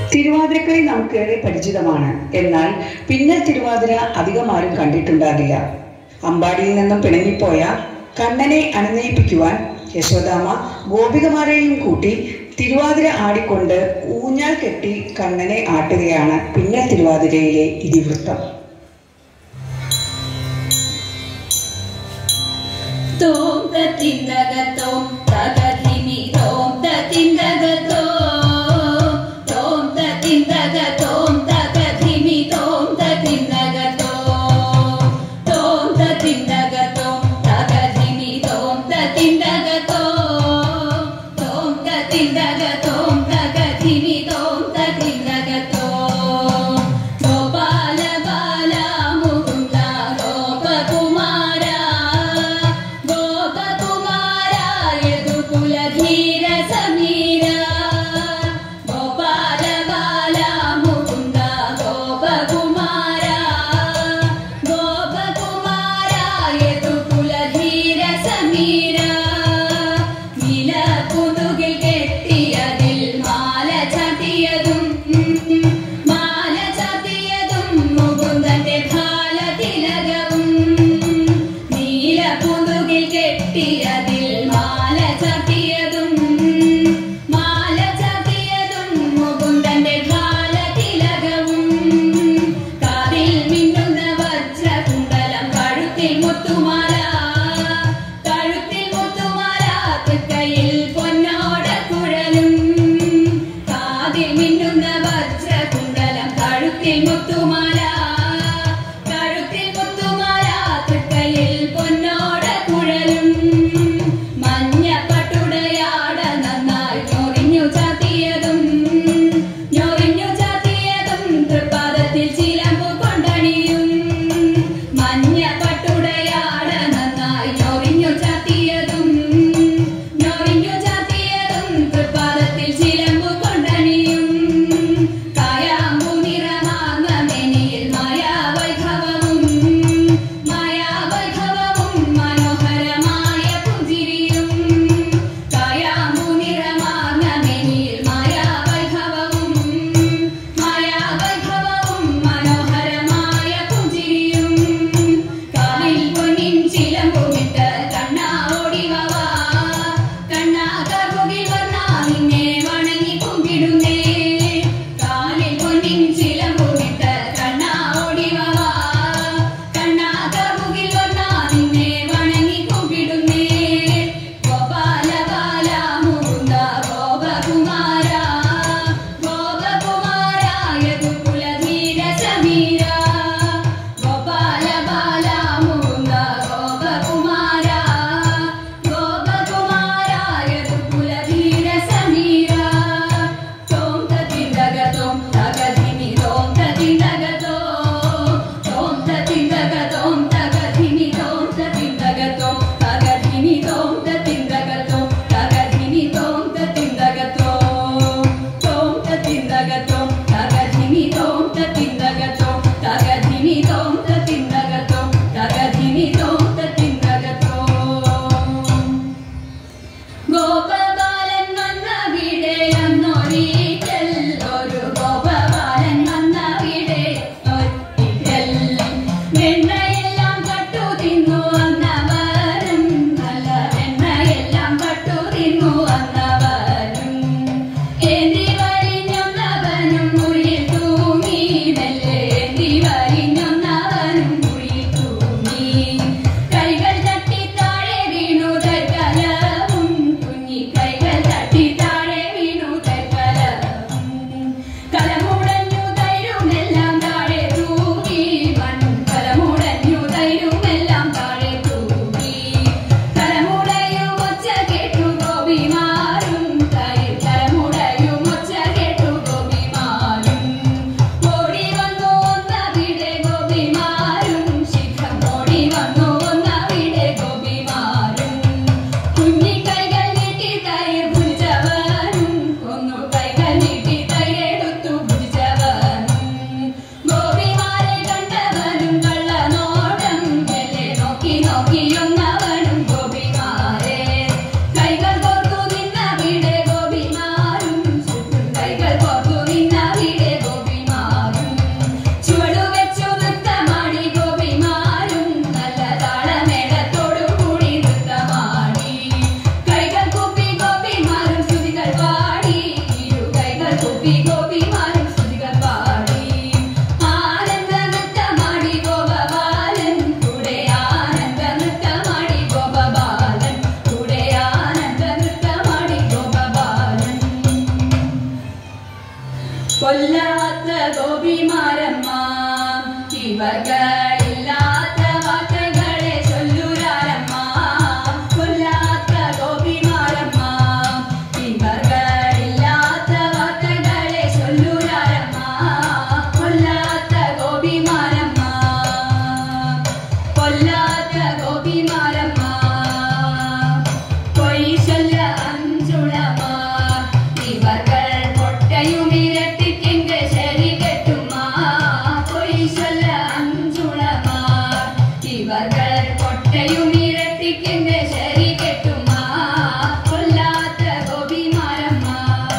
തിരുവാതിരക്കളി നമുക്കേറെ പരിചിതമാണ് എന്നാൽ പിന്നൽ തിരുവാതിര അധികം ആരും കണ്ടിട്ടുണ്ടാകില്ല അമ്പാടിയിൽ നിന്നും പിണങ്ങിപ്പോയ കണ്ണനെ അണനയിപ്പിക്കുവാൻ യശോദാമ ഗോപികമാരെയും കൂട്ടി തിരുവാതിര ആടിക്കൊണ്ട് ഊഞ്ഞാൽ കെട്ടി കണ്ണനെ ആട്ടുകയാണ് പിന്നൽ തിരുവാതിരയിലെ ഇതിവൃത്തം തോം തത്തിന്തകത്തോം തകധിമി തോം തത്തിന്തകത്തോ തോം തത്തിന്തകത്തോം തകധിമി തോം തത്തിന്തകത്തോ തോം തത്തിന്തകത്തോം തകധിമി തോം തത്തിന്തകത്തോ തോം തത്തിന്തകത്തോം തകധിമി തോം തത്തിന്തകത്തോ ഗോപാല ബാല മുകുന്ദ ഗോപകുമാര ഗോപകുമാര യദുകുലധീര സമീര ഗോപാല ബാല മുകുന്ദ ഗോപകുമാര ഗോപകുമാര യദുകുലധീര സമീര നില പുതുകിൽ കെട്ടിയതിൽ മാല ചാത്തിയതും മാല ചാത്തിയതും മുകുന്ദന്റെ ഭാല തിലകവും നീല പുതുകിൽ കെട്ടിയതിൽ മാല ചാത്തിയതും മാല ചാത്തിയതും മുകുന്ദന്റെ ഭാല തിലകവും കാതിൽ മിന്നുന്ന വജ്രകുണ്ടലം കഴുത്തിൽ മുത്തുമാല കഴുത്തിൽ മുത്തുമാല തൃക്കയിൽ പൊന്നോട കുഴലും കാതിൽ മിന്നുന്ന വജ്രകുണ്ടലം കഴുത്തിൽ മുത്തുമാല കഴുത്തിൽ മുത്തുമാല തൃക്കയിൽ പൊന്നോട കുഴലും മഞ്ഞ പട്ടുടയാട നന്നായി ഞൊറിഞ്ഞു ചാത്തിയതും ഞൊറിഞ്ഞു ചാത്തിയതും തൃപ്പാദത്തിൽ ചിലമ്പു കൊണ്ടണിയും മഞ്ഞ പട്ടുടയാട നന്നായി ഞൊറിഞ്ഞു ചാത്തിയതും ഞൊറിഞ്ഞു ചാത്തിയതും തൃപ്പാദത്തിൽ ചിലമ്പു കൊണ്ടണിയും കായാമ്പു നിറമാങ്ങ മെനിയ കൊല്ലാത്ത ഗോപിമാരമ്മ ഇവകളില്ലാത്ത വാക്കുകളെ ചൊല്ലുരാരമ്മ കൊല്ലാത്ത ഗോപിമാരമ്മ ഇവകളില്ലാത്ത വാക്കുകളെ ചൊല്ലുരാരമ്മ കൊല്ലാത്ത ഗോപിമാരമ്മ കൊല്ലാത്ത ഗോപിമാരമ്മ പൊയ് ചൊല്ല അഞ്ചുളമാർ ഇവകൾ പൊട്ടയും ഇരട്ടിക്കെന്റെ ശരി കെട്ടുമ്മ പൊയ് ചൊല്ല അഞ്ചുളമാർ ഇവകൾ പൊട്ടയും ഇരട്ടിക്കെന്റെ ശരി കെട്ടുമ്മ കൊല്ലാത്ത ഗോപിമാരമ്മ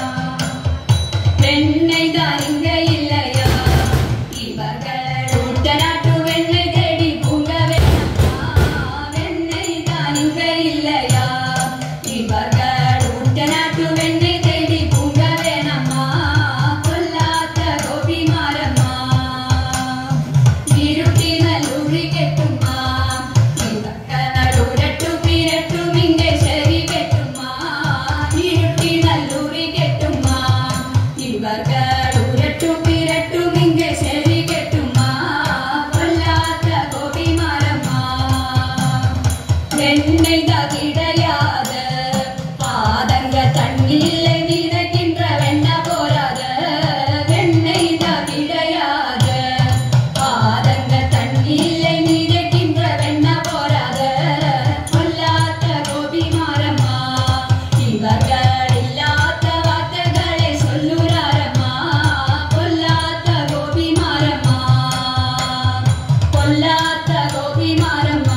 വെണ്ണൈതാനിങ്കയില്ലയോ ഇവകൾ ഊട്ടനാട്ടു വെണ്ണை തേടി പൂങ്കവേണമ്മ വെണ്ണൈതാനിങ്കയില്ലയോ ഇവകൾ ഊട്ടനാട്ടു വെണ്ണை തേടി പൂങ്കവേണമ്മ കൊല്ലാത്ത ഗോപിമാരമ്മ ഇരുട്ടി നല്ലൂറി കെട്ടുമ്മ ഇവകളൂരട്ടു പിരട്ടു മിന്റെ ശരി കെട്ടുമ്മ ഇരുട്ടി നല്ലൂറി കെട്ടുമ്മ ഇവകളൂരട്ടു പിരട്ടു മിന്റെ ശരി കെട്ടുമ്മ കൊല്ലാത്ത ഗോപിമാരമ്മ வெண்ணெய்தாகிடையாது பாதங்க தண்ணில்லை நினைக்கின்ற வெண்ண போராது வெண்ணெய்தாகிடையாது பாதங்க தண்ணில்லை நினைக்கின்ற வெண்ண போராது கொல்லாத்த கோபிமாரம்மா இவர்கள் இல்லாத வார்த்தைகளை சொல்லுறாரம்மா கொல்லாத்த கோபிமாரம்மா കൊല്ലാത്ത ഗോപിമാരമ്മ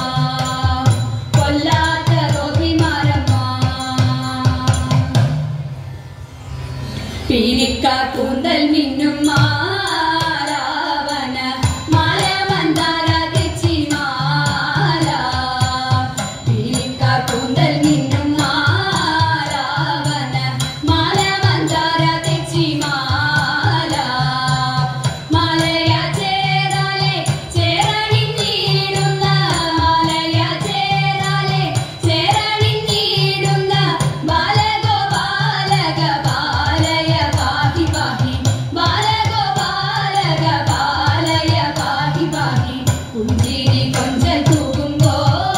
കൊല്ലാത്ത ഗോപിമാരമ്മ പീലിക്ക കൂന്തൽ മിന്നും മാരാവന മാല മന്ദാര തെച്ചി മാല പീലിക്ക കൂന്തൽ മിന്നും മാരാവന മാല മന്ദാര തെച്ചി മാല മാലയ ചേരാലെ ചേരണിഞ്ഞിടുന്ന മാലയ ചേരാലെ ചേരണിഞ്ഞിടുന്ന ബാലഗോപാലക ബാലയ പാഹി പാഹി ബാലഗോപാലക ബാലയ പാഹി പാഹി പുഞ്ചിരി കൊഞ്ചൽ തൂകുമ്പോ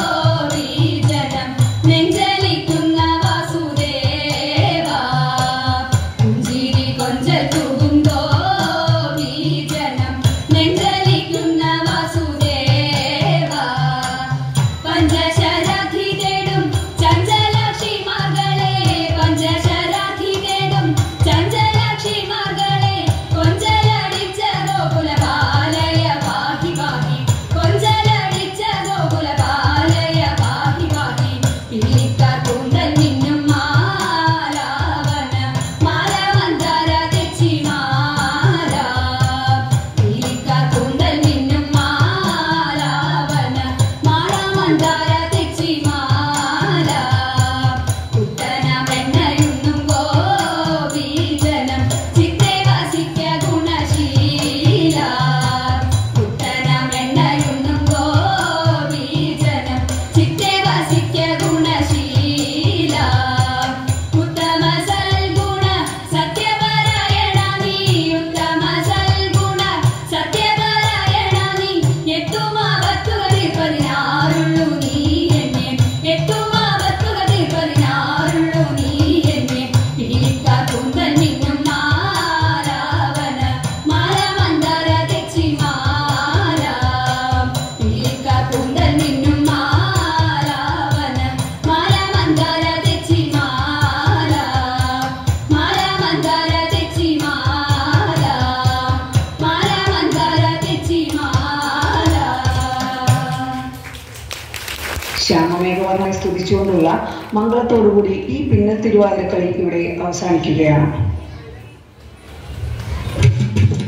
ജനം നെഞ്ചലിക്കുന്ന വാസുദേവാ പുഞ്ചിരി കൊഞ്ചൽ തൂകുമ്പോ ജനം നെഞ്ചലിക്കുന്ന വാസുദേവാ പഞ്ചശരാധി തേടും ചഞ്ചലാക്ഷി മകളെ പഞ്ചശരാധി തേടും ചഞ്ചലാക്ഷി മകളെ കൊഞ്ചലടിച്ച ഗോകുല ബാലയ പാഹി പാഹി കൊഞ്ചലടിച്ച ഗോകുല ബാലയ പാഹി പാഹി പിള്ളിക്കാർ കൂന്തൽ മിന്നും മാലാവന മാല മന്ദാര തെച്ചി മാല പിള്ളിക്കാർ കൂന്തൽ മിന്നും മാലാവന മാല മന്ദാര തെച്ചി മാല കുട്ടന വെണ്ണയുന്നും ഗോപീജനം ചിത്തെ വസിക്ക ഗുണശീല കുട്ടന വെണ്ണയുന്നും ഗോപീജനം ചിത്തെ വസിക്ക ഗുണശീല ഉത്തമ സൽഗുണ സത്യപരായണ നീ ഉത്തമ സൽഗുണ സത്യപരായണ നീ എത്തുമാവത്തുകളിൽ പതിനാറുള്ളൂ നീ എന്നെ എത്തുമാവത്തുകളിൽ പതിനാറുള്ളൂ നീ എന്നെ പിടിക്കാ കുന്തൽ മിന്നും മാലാവന മാല മന്ദാര തെച്ചി മാല പിടിക്കാ കുന്തൽ മിന്നും മാലാവന മാല മന്ദാര തെച്ചി മാല മാല മന്ദാര തെച്ചി മാല മാല മന്ദാര തെച്ചി മാല ശ്യാമമേഘവർമ്മയെ സ്തുതിച്ചുകൊണ്ടുള്ള മംഗളത്തോടുകൂടി ഈ പിന്നൽ തിരുവാതിരക്കളി ഇവിടെ അവസാനിക്കുകയാണ്